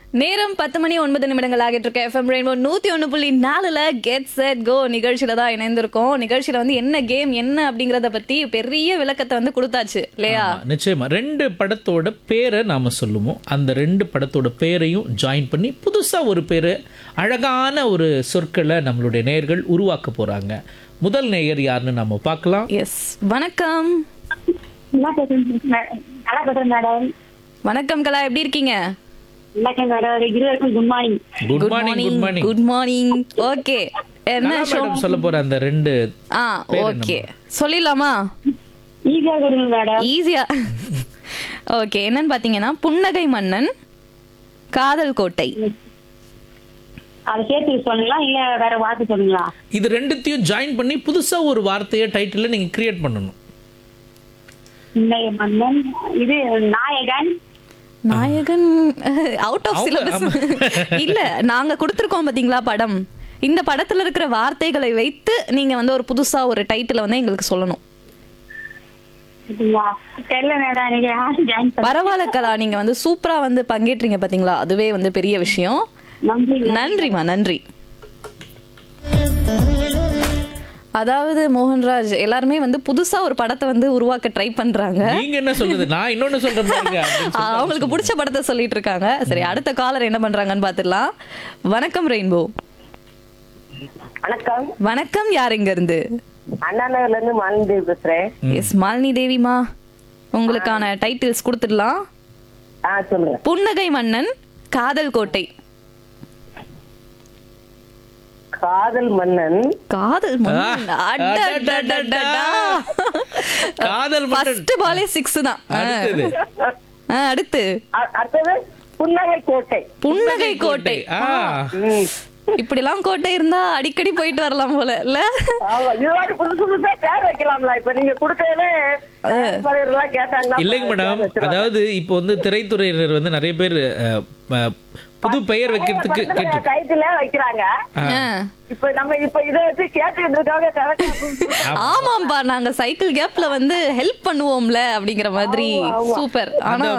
நேரம் பத்து மணி ஒன்பது நிமிடங்கள் ஆகிட்டு இருக்கு எஃப்எம் ரெயின்போ நூத்தி ஒன்று புள்ளி நாலுல கெட் செட் கோ நிகழ்ச்சியில தான் இணைந்திருக்கோம் நிகழ்ச்சியில வந்து என்ன கேம் என்ன அப்படிங்கறத பத்தி பெரிய விளக்கத்தை வந்து கொடுத்தாச்சு இல்லையா ஆமா, நிச்சயமா ரெண்டு படத்தோட பேரை நாம சொல்லுவோம் அந்த ரெண்டு படத்தோட பேரையும் ஜாயின் பண்ணி புதுசா ஒரு பேரு அழகான ஒரு சொற்களை நம்மளுடைய நேயர்கள் உருவாக்க போறாங்க முதல் நேயர் யாருன்னு நம்ம பார்க்கலாம் எஸ் வணக்கம் நல்லா பேசுறேன் மே- நல்லா பேசுறேன் மேடம் வணக்கம் கலா எப்படி இருக்கீங்க வணக்கம் மேடம் இருவருக்கும் good morning good morning good morning good morning okay என்ன ஷோ மேடம் சொல்ல போற அந்த ரெண்டு ஆ ஓகே சொல்லிடலாமா ஈஸியா கொடுங்க மேடம் ஈஸியா ஓகே என்னன்னு பாத்தீங்கன்னா புன்னகை மன்னன் காதல் கோட்டை அதை சேர்த்து சொல்லுங்களா இல்ல வேற வார்த்தை சொல்லுங்களா இது ரெண்டுத்தையும் ஜாயின் பண்ணி புதுசா ஒரு வார்த்தையை டைட்டில் நீங்க கிரியேட் பண்ணணும் இன்னைய மன்னன் இது நாயகன் நாயகன் அவுட் ஆஃப் அவங்க- சிலபஸ் இல்ல நாங்க கொடுத்திருக்கோம் பாத்தீங்களா படம் இந்த படத்துல இருக்கிற வார்த்தைகளை வைத்து நீங்க வந்து ஒரு புதுசா ஒரு டைட்டில வந்து எங்களுக்கு சொல்லணும் அப்படிங்களா? தெரியல மேடம் நீங்க யாரு ஜாயின் பண்ண பரவாயில்ல கலா நீங்க வந்து சூப்பரா வந்து பங்கேற்றீங்க பாத்தீங்களா அதுவே வந்து பெரிய விஷயம் நன்றி நன்றிமா நன்றி அதாவது மோகன்ராஜ் எல்லாருமே வந்து புதுசா ஒரு படத்தை வந்து உருவாக்க ட்ரை பண்றாங்க நீங்க என்ன சொல்றது நான் இன்னொன்னு சொல்றேன் பாருங்க அப்படின்னு ஆ, அவங்களுக்கு பிடிச்ச படத்தை சொல்லிட்டு இருக்காங்க சரி அடுத்த காலர் என்ன பண்றாங்கன்னு பாத்துடலாம் வணக்கம் ரெயின்போ வணக்கம் வணக்கம் யார் இங்க இருந்து அண்ணா நகர்ல இருந்து மாலினி பேசுறேன் எஸ் மாலினி தேவிமா உங்களுக்கான டைட்டில்ஸ் கொடுத்துடலாம் ஆ சொல்லுங்க புன்னகை மன்னன் காதல் கோட்டை காதல் மன்னன் காதல் மன்னன் ஆ, அடடடடடா. காதல் மன்னன். ஃபர்ஸ்ட் பாலே சிக்ஸ் தான் ஆ. அடுத்தது ஆ, அடுத்து அ- அடுத்தது புன்னகை கோட்டை புன்னகை கோட்டை ஆ ம். இப்படி எல்லாம் கோட்டை இருந்தா அடிக்கடி போயிட்டு வரலாம் போல இல்ல ஆமா, இது மாதிரி புதுசு புதுசா பேர் வைக்கலாம்ல இப்ப நீங்க கொடுத்ததுல எல்லாம் கேட்டாங்கன்னா இல்லைங்க மேடம் அதாவது இப்போ வந்து திரைத்துறையினர் வந்து நிறைய பேர் அஹ், அஹ், புது பெயர் வைக்கிறதுக்கு கேட்டு கைத்துல வைக்கிறாங்க ஆ. இப்ப நம்ம இப்ப இதை வச்சு கேட்டுக்கிட்டு இருக்காங்க கரெக்டா ஆமாம்பா நாங்க சைக்கிள் கேப்ல வந்து ஹெல்ப் பண்ணுவோம்ல அப்படிங்கிற மாதிரி சூப்பர் ஆனா